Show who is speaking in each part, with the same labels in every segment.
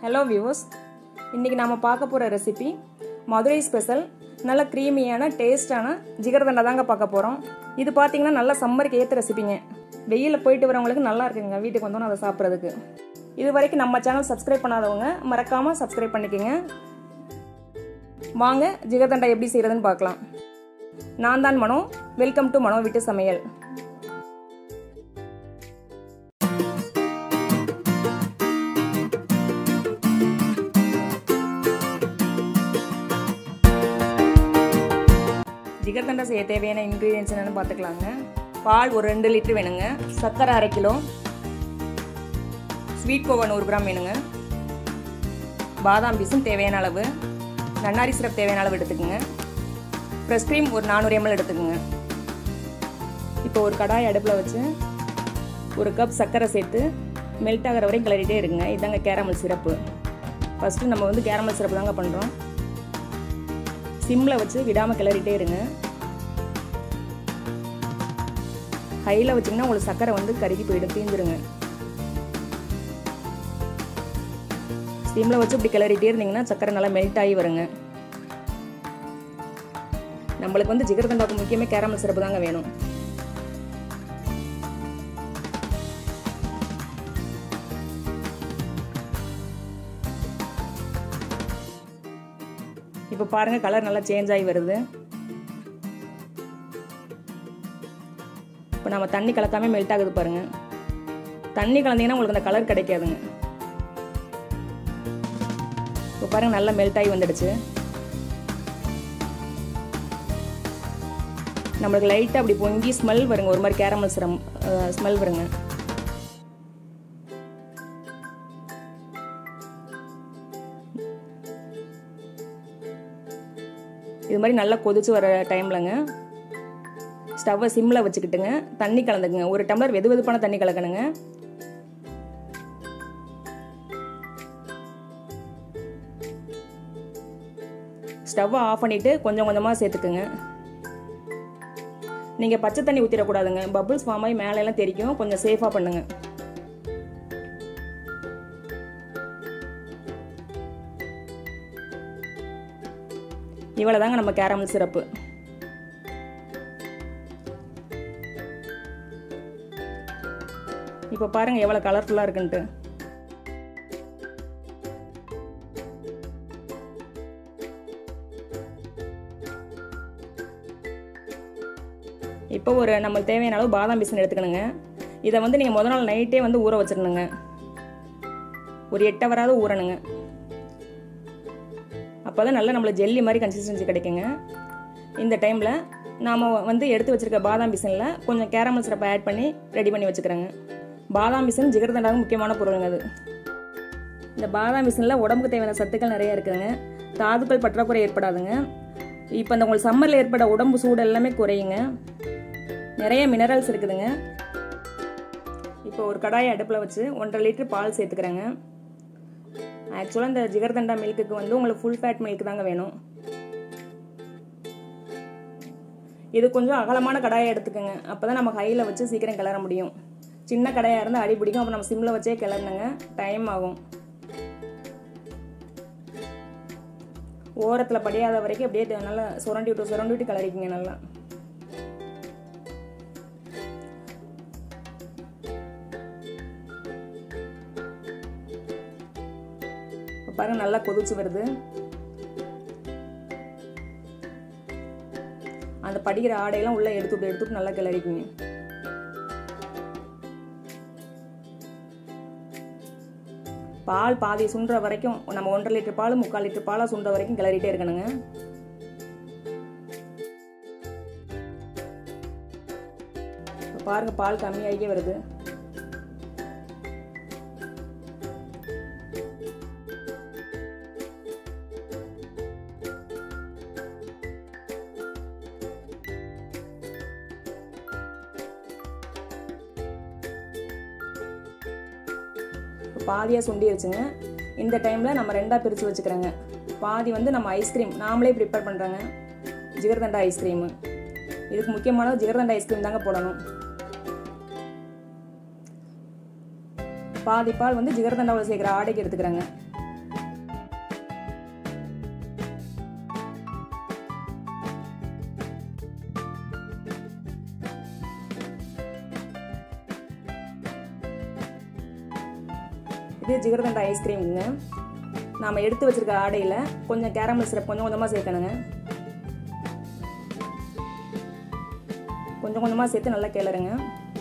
Speaker 1: hello viewers இன்றைக்கி நாம் பார்க்க போகிற ரெசிபி மதுரை ஸ்பெஷல் நல்ல க்ரீமியான டேஸ்டான ஜிகர்தண்டை தாங்க பார்க்க போகிறோம் இது பார்த்தீங்கன்னா நல்ல சம்மருக்கு ஏற்ற ரெசிபிங்க வெயிலில் போயிட்டு வரவங்களுக்கு நல்லா இருக்குங்க வீட்டுக்கு வந்தோன்னு அதை சாப்பிட்றதுக்கு இது வரைக்கும் நம்ம சேனல் சப்ஸ்கிரைப் பண்ணாதவங்க மறக்காமல் சப்ஸ்கிரைப் பண்ணிக்கோங்க வாங்க ஜிகர்தண்டை எப்படி செய்கிறதுன்னு பார்க்கலாம் நான் தான் மனோ வெல்கம் டு மனோ வீட்டு சமையல் ஜிகர்தண்டை செய்ய தேவையான இன்க்ரீடியன்ஸ் என்னென்னு பார்த்துக்கலாங்க பால் ஒரு ரெண்டு லிட்டர் வேணுங்க சர்க்கரை அரை கிலோ ஸ்வீட் கோவா நூறு கிராம் வேணுங்க பாதாம் பீஸும் தேவையான அளவு நன்னாரி சிரப் தேவையான அளவு எடுத்துக்கோங்க ஃப்ரெஷ் க்ரீம் ஒரு நானூறு எம்எல் எடுத்துக்கோங்க இப்போ ஒரு கடாய் அடுப்பில் வச்சு ஒரு கப் சர்க்கரை சேர்த்து மெல்ட் ஆகிற வரையும் கிளறிட்டே இருங்க இதாங்க கேரமல் சிரப்பு ஃபஸ்ட்டு நம்ம வந்து கேரமல் சிரப்பு தாங்க பண்ணுறோம் சிம்மில் வச்சு விடாமல் கிளறிட்டே இருங்க ஹையில் வச்சிங்கன்னா உங்களுக்கு சர்க்கரை வந்து கருகி போயிடும் தீந்துருங்க சிம்மில் வச்சு இப்படி கிளறிட்டே இருந்தீங்கன்னா சர்க்கரை நல்லா மெல்ட் ஆகி வருங்க நம்மளுக்கு வந்து ஜிகர்தண்டாவுக்கு முக்கியமே கேரமல் சிறப்பு தாங்க வேணும் இப்போ பாருங்க கலர் நல்லா சேஞ்ச் ஆகி வருது இப்போ நம்ம தண்ணி கலக்காம மெல்ட் ஆகுது பாருங்க தண்ணி கலந்தீங்கன்னா உங்களுக்கு அந்த கலர் கிடைக்காதுங்க இப்போ பாருங்க நல்லா மெல்ட் ஆகி வந்துடுச்சு நம்மளுக்கு லைட்டாக அப்படி பொங்கி ஸ்மெல் வருங்க ஒரு மாதிரி கேரமல் சிரம் ஸ்மெல் வருங்க இது மாதிரி நல்லா கொதிச்சு வர டைம்லங்க ஸ்டவ்வை சிம்மில் வச்சுக்கிட்டுங்க தண்ணி கலந்துக்குங்க ஒரு டம்ளர் வெது வெதுப்பான தண்ணி கலக்கணுங்க ஸ்டவ்வை ஆஃப் பண்ணிவிட்டு கொஞ்சம் கொஞ்சமாக சேர்த்துக்குங்க நீங்கள் பச்சை தண்ணி ஊற்றிடக்கூடாதுங்க பபுள்ஸ் ஃபார்ம் ஆகி மேலெல்லாம் தெரிக்கும் கொஞ்சம் சேஃபாக பண்ணுங்கள் இவ்வளோ தாங்க நம்ம கேரமல் சிறப்பு இப்போ பாருங்கள் எவ்வளோ கலர்ஃபுல்லாக இருக்குன்ட்டு இப்போ ஒரு நம்மளுக்கு தேவையான அளவு பாதாம் பீசன் எடுத்துக்கணுங்க இதை வந்து நீங்கள் முத நாள் நைட்டே வந்து ஊற வச்சிடணுங்க ஒரு எட்டு ஹவராவது ஊறணுங்க அப்போ தான் நல்லா நம்மளுக்கு ஜெல்லி மாதிரி கன்சிஸ்டன்சி கிடைக்குங்க இந்த டைமில் நாம் வந்து எடுத்து வச்சுருக்க பாதாம் பிசனில் கொஞ்சம் கேரமல் சிரப்பை ஆட் பண்ணி ரெடி பண்ணி வச்சுக்கிறேங்க பாதாம் பிசன் ஜிகர்தண்டாக முக்கியமான பொருளுங்க அது இந்த பாதாம் பிசனில் உடம்புக்கு தேவையான சத்துக்கள் நிறைய இருக்குதுங்க தாதுக்கள் பற்றாக்குறை ஏற்படாதுங்க இப்போ இந்த உங்களுக்கு சம்மரில் ஏற்பட உடம்பு சூடு எல்லாமே குறையுங்க நிறைய மினரல்ஸ் இருக்குதுங்க இப்போ ஒரு கடாயை அடுப்பில் வச்சு ஒன்றரை லிட்டர் பால் சேர்த்துக்கிறேங்க ஆக்சுவலாக இந்த ஜிகர்தண்டா மில்க்குக்கு வந்து உங்களுக்கு ஃபுல் ஃபேட் மில்க் தாங்க வேணும் இது கொஞ்சம் அகலமான கடாயை எடுத்துக்கோங்க அப்போ தான் நம்ம ஹையில் வச்சு சீக்கிரம் கிளற முடியும் சின்ன கடாயாக இருந்தால் அடி பிடிக்கும் அப்போ நம்ம சிம்மில் வச்சே கிளறணுங்க டைம் ஆகும் ஓரத்தில் படியாத வரைக்கும் அப்படியே நல்லா சுரண்டி விட்டு சுரண்டி விட்டு கிளறிக்குங்க நல்லா பாருங்க நல்லா கொதிச்சு வருது அந்த படிக்கிற ஆடையெல்லாம் உள்ள எடுத்துட்டு எடுத்துட்டு நல்லா கிளறிக்குங்க பால் பாதி சுண்டுற வரைக்கும் நம்ம ஒன்றரை லிட்டர் பால் முக்கால் லிட்டர் பாலாக சுண்டுற வரைக்கும் கிளறிட்டே இருக்கணுங்க பாருங்க பால் கம்மியாகியே வருது பாதியாக சுண்டிருச்சுங்க இந்த டைமில் நம்ம ரெண்டாக பிரித்து வச்சுக்கிறோங்க பாதி வந்து நம்ம ஐஸ்கிரீம் நாமளே ப்ரிப்பேர் பண்ணுறாங்க ஜிகர்தண்டா ஐஸ்கிரீமு இதுக்கு முக்கியமானது ஜிகர்தண்டா ஐஸ்கிரீம் தாங்க போடணும் பாதி பால் வந்து ஜிகர்தண்டாவில் சேர்க்குற ஆடைக்கு எடுத்துக்கிறேங்க இது ஜிகர்தண்டா ஐஸ்கிரீமுங்க நாம் எடுத்து வச்சிருக்க ஆடையில் கொஞ்சம் கேரமல் சிரப் கொஞ்சம் கொஞ்சமாக சேர்க்கணுங்க கொஞ்சம் கொஞ்சமாக சேர்த்து நல்லா கிளறுங்க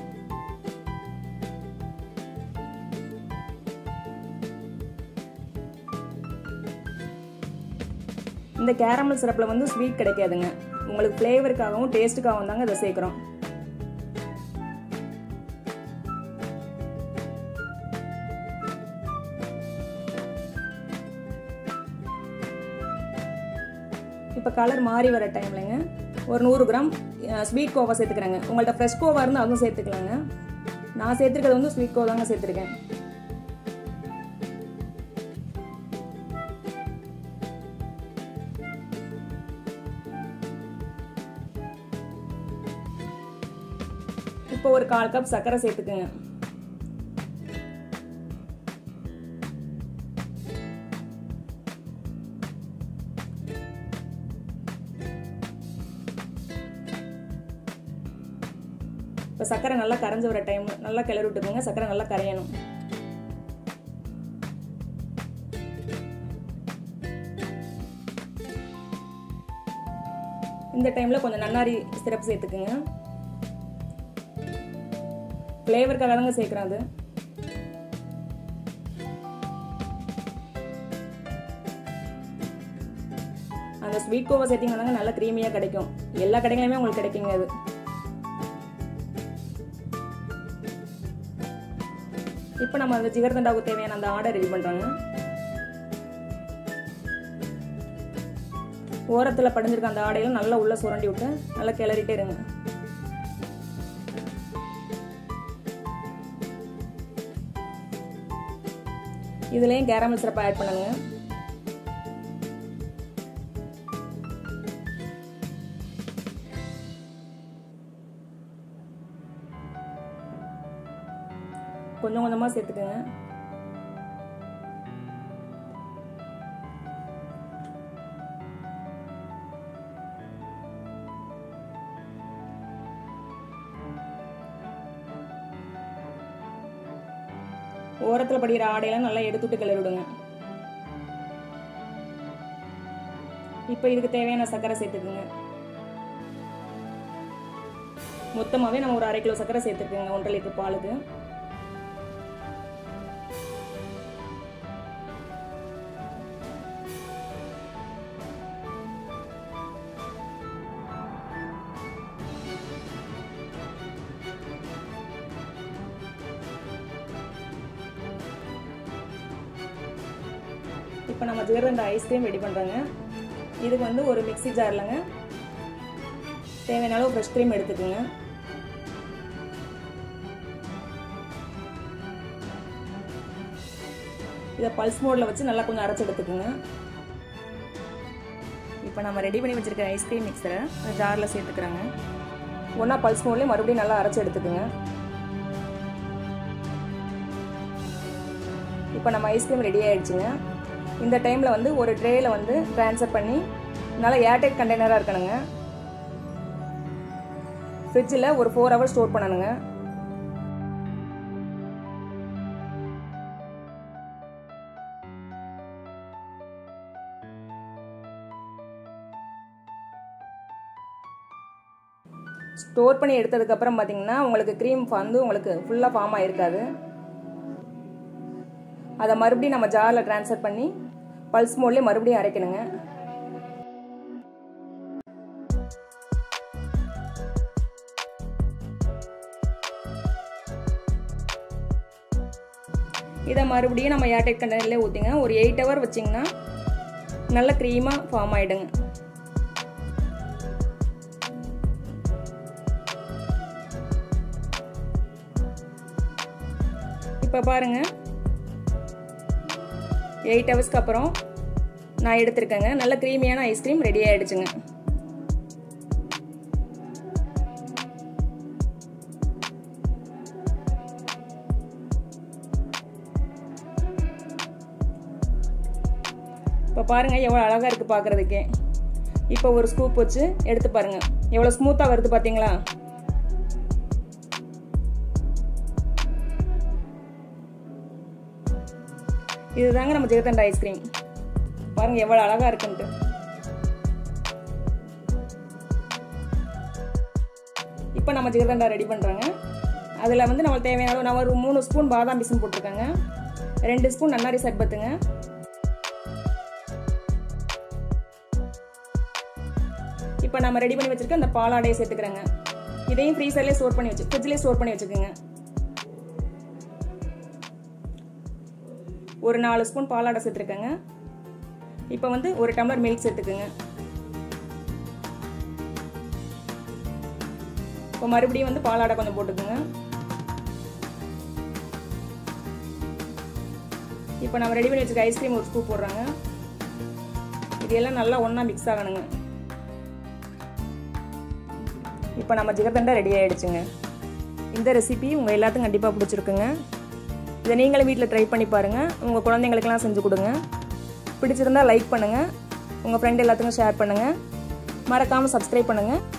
Speaker 1: இந்த கேரமல் சிரப்பில் வந்து ஸ்வீட் கிடைக்காதுங்க உங்களுக்கு ஃப்ளேவருக்காகவும் டேஸ்ட்டுக்காகவும் தாங்க இதை சேர்க்குறோம் இப்போ கலர் மாறி வர டைம்லங்க ஒரு நூறு கிராம் ஸ்வீட் கோவா சேர்த்துக்கிறேங்க உங்கள்கிட்ட ஃப்ரெஷ் கோவா இருந்து அதுவும் சேர்த்துக்கலாங்க நான் சேர்த்துருக்கிறது வந்து ஸ்வீட் கோவா தாங்க சேர்த்துருக்கேன் இப்போ ஒரு கால் கப் சர்க்கரை சேர்த்துக்குங்க இப்போ சர்க்கரை நல்லா கரைஞ்சி வர டைம் நல்லா கிளறி விட்டுக்கோங்க சர்க்கரை நல்லா கரையணும் இந்த டைமில் கொஞ்சம் நன்னாரி சிரப் சேர்த்துக்குங்க ஃப்ளேவருக்காக தாங்க சேர்க்குறேன் அது அந்த ஸ்வீட் கோவா சேர்த்திங்கன்னா நல்லா க்ரீமியாக கிடைக்கும் எல்லா கடைகளையுமே உங்களுக்கு கிடைக்குங்க அது இப்போ நம்ம அந்த ஜிகர்தண்டாவுக்கு தேவையான அந்த ஆர்டர் ரெடி பண்ணுறோங்க ஓரத்தில் படிஞ்சிருக்க அந்த ஆடையெல்லாம் நல்லா உள்ளே சுரண்டி விட்டு நல்லா கிளறிட்டே இருங்க இதுலேயும் கேரமல் சிறப்பாக ஆட் பண்ணுங்க கொஞ்சம் கொஞ்சமாக சேர்த்துக்கோங்க ஓரத்தில் படிக்கிற ஆடையெல்லாம் நல்லா எடுத்துட்டு கிளறி விடுங்க இப்போ இதுக்கு தேவையான சர்க்கரை சேர்த்துக்குங்க மொத்தமாகவே நம்ம ஒரு அரை கிலோ சர்க்கரை சேர்த்துக்குங்க ஒன்றரை லிட்டர் பாலுக்கு இப்போ நம்ம ஜிகர்தண்டா ஐஸ்கிரீம் ரெடி பண்ணுறோங்க இதுக்கு வந்து ஒரு மிக்சி ஜார்லங்க தேவையான அளவு ஃப்ரெஷ் க்ரீம் எடுத்துக்கோங்க இதை பல்ஸ் மோடில் வச்சு நல்லா கொஞ்சம் அரைச்சி எடுத்துக்கோங்க இப்போ நம்ம ரெடி பண்ணி வச்சுருக்க ஐஸ்கிரீம் மிக்சரை ஜாரில் சேர்த்துக்கிறோங்க ஒன்றா பல்ஸ் மோட்லேயே மறுபடியும் நல்லா அரைச்சி எடுத்துக்கோங்க இப்போ நம்ம ஐஸ்கிரீம் ரெடி ஆகிடுச்சுங்க இந்த டைமில் வந்து ஒரு ட்ரேயில் வந்து ட்ரான்ஸ்ஃபர் பண்ணி நல்லா ஏர்டைட் கண்டெய்னராக இருக்கணுங்க ஃப்ரிட்ஜில் ஒரு ஃபோர் ஹவர்ஸ் ஸ்டோர் பண்ணணுங்க ஸ்டோர் பண்ணி எடுத்ததுக்கப்புறம் பார்த்தீங்கன்னா உங்களுக்கு க்ரீம் வந்து உங்களுக்கு ஃபுல்லாக ஃபார்ம் ஆகிருக்காது அதை மறுபடியும் நம்ம ஜாரில் ட்ரான்ஸ்ஃபர் பண்ணி பல்ஸ் மோட்லேயே மறுபடியும் அரைக்கணுங்க இதை மறுபடியும் நம்ம ஏர்டைட் கண்டெய்னர்லேயே ஊற்றிங்க ஒரு எயிட் ஹவர் வச்சிங்கன்னா நல்ல க்ரீமாக ஃபார்ம் ஆகிடுங்க இப்போ பாருங்கள் எயிட் ஹவர்ஸ்க்கு அப்புறம் நான் எடுத்திருக்கேங்க நல்ல க்ரீமியான ஐஸ்கிரீம் ரெடி ஆகிடுச்சுங்க இப்போ பாருங்கள் எவ்வளோ அழகாக இருக்குது பார்க்குறதுக்கே இப்போ ஒரு ஸ்கூப் வச்சு எடுத்து பாருங்கள் எவ்வளோ ஸ்மூத்தாக வருது பார்த்தீங்களா இதுதாங்க நம்ம ஜிகர்தண்டா ஐஸ்கிரீம் பாருங்க எவ்வளோ அழகா இருக்குன்ட்டு இப்போ நம்ம ஜிகர்தண்டா ரெடி பண்ணுறோங்க அதில் வந்து நம்மளுக்கு தேவையான அளவு நான் ஒரு மூணு ஸ்பூன் பாதாம் பிசின் போட்டிருக்கேங்க ரெண்டு ஸ்பூன் நன்னாரி சர்பத்துங்க இப்போ நம்ம ரெடி பண்ணி வச்சிருக்க இந்த பாலாடையை சேர்த்துக்கிறேங்க இதையும் ஃப்ரீசர்லேயே ஸ்டோர் பண்ணி வச்சு ஃப்ரிட்ஜ்லேயே ஸ்டோர் பண்ணி வச்சுக்கோங்க ஒரு நாலு ஸ்பூன் பாலாடை சேர்த்துருக்கேங்க இப்போ வந்து ஒரு டம்ளர் மில்க் சேர்த்துக்குங்க இப்போ மறுபடியும் வந்து பாலாடை கொஞ்சம் போட்டுக்குங்க இப்போ நம்ம ரெடி பண்ணி வச்சுக்க ஐஸ்கிரீம் ஒரு ஸ்கூப் போடுறாங்க இது எல்லாம் நல்லா ஒன்றா மிக்ஸ் ஆகணுங்க இப்போ நம்ம ஜிகர்தண்டா ரெடி ஆகிடுச்சுங்க இந்த ரெசிபி உங்கள் எல்லாத்துக்கும் கண்டிப்பாக பிடிச்சிருக்குங்க இதை நீங்களும் வீட்டில் ட்ரை பண்ணி பாருங்கள் உங்கள் குழந்தைங்களுக்கெல்லாம் செஞ்சு கொடுங்க பிடிச்சிருந்தா லைக் பண்ணுங்கள் உங்கள் ஃப்ரெண்ட் எல்லாத்துக்கும் ஷேர் பண்ணுங்கள் மறக்காமல் சப்ஸ்கிரைப் பண்ணுங்கள்